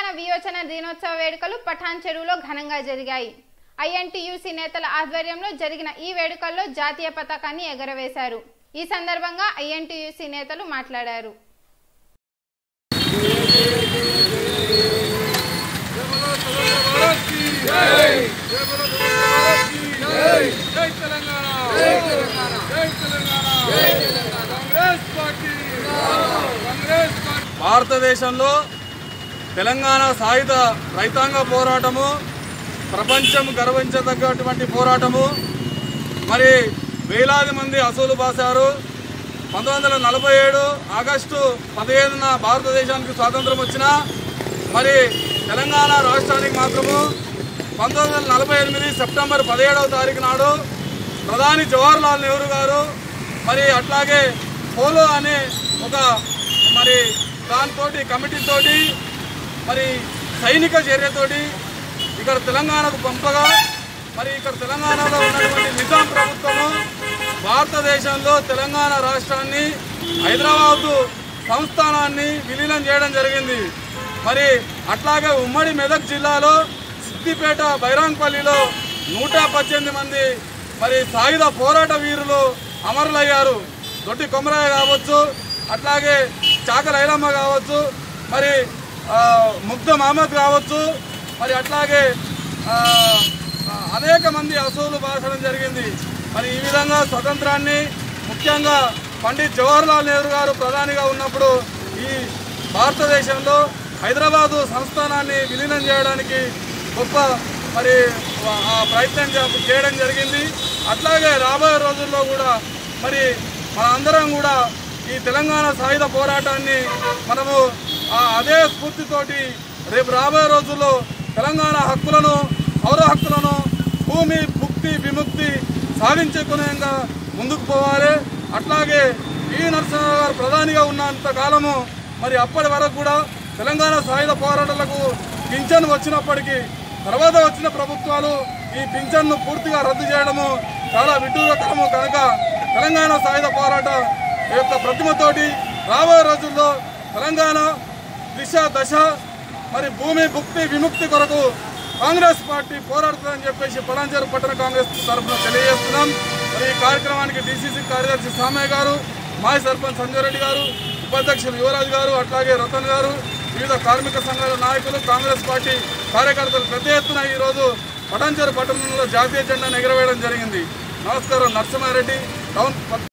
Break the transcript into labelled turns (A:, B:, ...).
A: వియోచన దినోత్సవ వేడుకలు పఠాన్ చెరువులో ఘనంగా జరిగాయి ఐఎన్టీయూసీ నేతల ఆధ్వర్యంలో జరిగిన ఈ వేడుకల్లో జాతీయ పతాకాన్ని ఎగరవేశారు ఈ సందర్భంగా ఐఎన్టీయూసీ నేతలు మాట్లాడారు
B: भारत की जय जय बोलो भारत की जय जय तेलंगाना जय तेलंगाना जय तेलंगाना जय तेलंगाना कांग्रेस पार्टी कांग्रेस पार्टी భారతదేశంలో తెలంగాణ సాయుధ రైతాంగ పోరాటము ప్రపంచం గర్వించదగ్గటువంటి పోరాటము మరి వేలాది మంది అసూలు బాసారు పంతొమ్మిది వందల నలభై ఏడు ఆగస్టు పదిహేనున భారతదేశానికి స్వాతంత్రం వచ్చిన మరి తెలంగాణ రాష్ట్రానికి మాత్రము పంతొమ్మిది వందల నలభై ఎనిమిది సెప్టెంబర్ పదిహేడవ తారీఖు నాడు ప్రధాని జవహర్లాల్ నెహ్రూ గారు మరి అట్లాగే పోలో అనే ఒక మరి దానితోటి కమిటీతోటి మరి సైనిక చర్యతోటి ఇక్కడ తెలంగాణకు పంపగా మరి ఇక్కడ తెలంగాణలో ఉన్నటువంటి నిజాం ప్రభుత్వము భారతదేశంలో తెలంగాణ రాష్ట్రాన్ని హైదరాబాద్ సంస్థానాన్ని విలీనం చేయడం జరిగింది మరి అట్లాగే ఉమ్మడి మెదక్ జిల్లాలో సిద్దిపేట బైరాంపల్లిలో నూట పద్దెనిమిది మంది మరి సాయుధ పోరాట వీరులు అమరులయ్యారు దొడ్డి కొమరయ్య కావచ్చు అట్లాగే చాక లైలమ్మ కావచ్చు మరి ఆ, ముగ్ధ మహమ్మద్ కావచ్చు మరి అట్లాగే ఆ, ఆ, అనేక మంది అసూలు బాసడం జరిగింది మరి ఈ విధంగా స్వతంత్రాన్ని ముఖ్యంగా పండిత్ జవహర్లాల్ నెహ్రూ గారు ప్రధానిగా ఉన్నప్పుడు ఈ భారతదేశంలో హైదరాబాదు సంస్థానాన్ని విలీనం చేయడానికి గొప్ప మరి ఆ ప్రయత్నం చే- చేయడం జరిగింది అట్లాగే రాబోయే రోజుల్లో కూడా మరి మన అందరం కూడా ఈ తెలంగాణ సాయుధ పోరాటాన్ని మనము ఆ అదే స్ఫూర్తితోటి రేపు రాబోయే రోజుల్లో తెలంగాణ హక్కులను పౌర హక్కులను భూమి ముక్తి విముక్తి సాధించుకునేంగా ముందుకు పోవాలి అట్లాగే ఈ నరసింహరావు గారు ప్రధానిగా ఉన్నంత కాలము మరి అప్పటి వరకు కూడా తెలంగాణ సాయుధ పోరాటాలకు పింఛన్ వచ్చినప్పటికీ తర్వాత వచ్చిన ప్రభుత్వాలు ఈ పింఛన్ను పూర్తిగా రద్దు చేయడము చాలా విడ్డూరకరము కనుక తెలంగాణ సాయుధ పోరాట యొక్క ప్రతిమతోటి రాబోయే రోజుల్లో తెలంగాణ దిశ దశ మరి భూమి భుక్తి విముక్తి కొరకు కాంగ్రెస్ పార్టీ పోరాడుతుందని చెప్పేసి పలాంచేరు పట్టణ కాంగ్రెస్ తరఫున తెలియజేస్తున్నాం మరి ఈ కార్యక్రమానికి డీసీసీ కార్యదర్శి సామయ్య గారు మాజీ సర్పంచ్ సంజయ్ రెడ్డి గారు ఉపాధ్యక్షులు యువరాజ్ గారు అట్లాగే రతన్ గారు వివిధ కార్మిక సంఘాల నాయకులు కాంగ్రెస్ పార్టీ కార్యకర్తలు పెద్ద ఎత్తున ఈరోజు పటాన్చేరు పట్టణంలో జాతీయ జెండాను ఎగరవేయడం జరిగింది నమస్కారం నరసింహారెడ్డి టౌన్